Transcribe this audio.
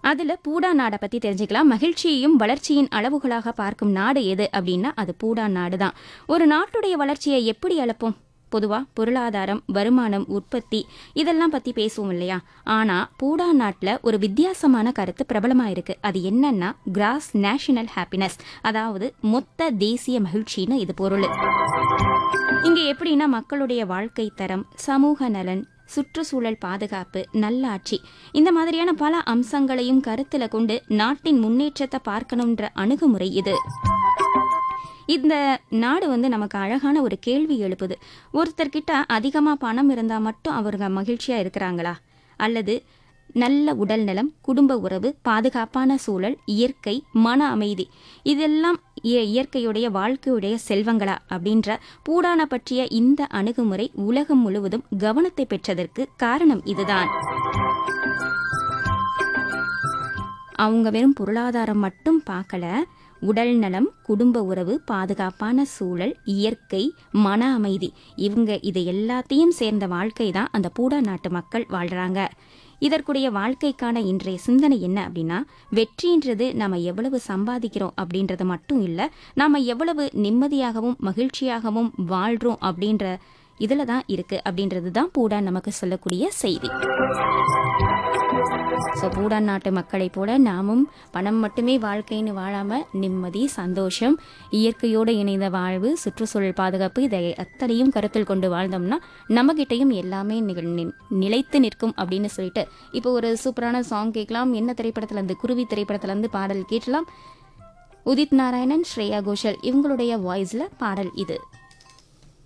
அதுல பூடா நாடை பத்தி தெரிஞ்சுக்கலாம் மகிழ்ச்சியையும் வளர்ச்சியின் அளவுகளாக பார்க்கும் நாடு எது அப்படின்னா அது பூடா நாடு தான் ஒரு நாட்டுடைய வளர்ச்சியை எப்படி அளப்போம் பொதுவா பொருளாதாரம் வருமானம் உற்பத்தி இதெல்லாம் பத்தி பேசுவோம் இல்லையா ஆனா பூடா நாட்டுல ஒரு வித்தியாசமான கருத்து பிரபலமா இருக்கு அது என்னன்னா கிராஸ் நேஷனல் ஹாப்பினஸ் அதாவது மொத்த தேசிய மகிழ்ச்சின்னு இது பொருள் இங்க எப்படின்னா மக்களுடைய வாழ்க்கை தரம் சமூக நலன் சுற்றுச்சூழல் பாதுகாப்பு நல்லாட்சி இந்த மாதிரியான பல அம்சங்களையும் கருத்துல கொண்டு நாட்டின் முன்னேற்றத்தை பார்க்கணுன்ற அணுகுமுறை இது இந்த நாடு வந்து நமக்கு அழகான ஒரு கேள்வி எழுப்புது ஒருத்தர்கிட்ட அதிகமா பணம் இருந்தா மட்டும் அவருங்க மகிழ்ச்சியா இருக்கிறாங்களா அல்லது நல்ல உடல் நலம் குடும்ப உறவு பாதுகாப்பான சூழல் இயற்கை மன அமைதி இதெல்லாம் இய- இயற்கையுடைய வாழ்க்கையுடைய செல்வங்களா அப்படின்ற பூடான பற்றிய இந்த அணுகுமுறை உலகம் முழுவதும் கவனத்தை பெற்றதற்கு காரணம் இதுதான் அவங்க வெறும் பொருளாதாரம் மட்டும் பார்க்கல உடல் நலம் குடும்ப உறவு பாதுகாப்பான சூழல் இயற்கை மன அமைதி இவங்க இதை எல்லாத்தையும் சேர்ந்த வாழ்க்கை தான் அந்த பூடா நாட்டு மக்கள் வாழ்றாங்க இதற்குடைய வாழ்க்கைக்கான இன்றைய சிந்தனை என்ன அப்படின்னா வெற்றின்றது நாம எவ்வளவு சம்பாதிக்கிறோம் அப்படின்றது மட்டும் இல்ல நாம எவ்வளவு நிம்மதியாகவும் மகிழ்ச்சியாகவும் வாழ்றோம் அப்படின்ற இதுல தான் இருக்கு அப்படின்றது தான் பூடா நமக்கு சொல்லக்கூடிய செய்தி ஸோ பூடான் நாட்டு மக்களைப் போல நாமும் பணம் மட்டுமே வாழ்க்கைன்னு வாழாம நிம்மதி சந்தோஷம் இயற்கையோடு இணைந்த வாழ்வு சுற்றுச்சூழல் பாதுகாப்பு இதை அத்தனையும் கருத்தில் கொண்டு வாழ்ந்தோம்னா நம்மகிட்டயும் எல்லாமே நிகழ் நி- நிலைத்து நிற்கும் அப்படின்னு சொல்லிட்டு இப்போ ஒரு சூப்பரான சாங் கேட்கலாம் என்ன திரைப்படத்துல இருந்து குருவி திரைப்படத்துல இருந்து பாடல் கேட்கலாம் உதித் நாராயணன் ஸ்ரேயா கோஷல் இவங்களுடைய வாய்ஸ்ல பாடல் இது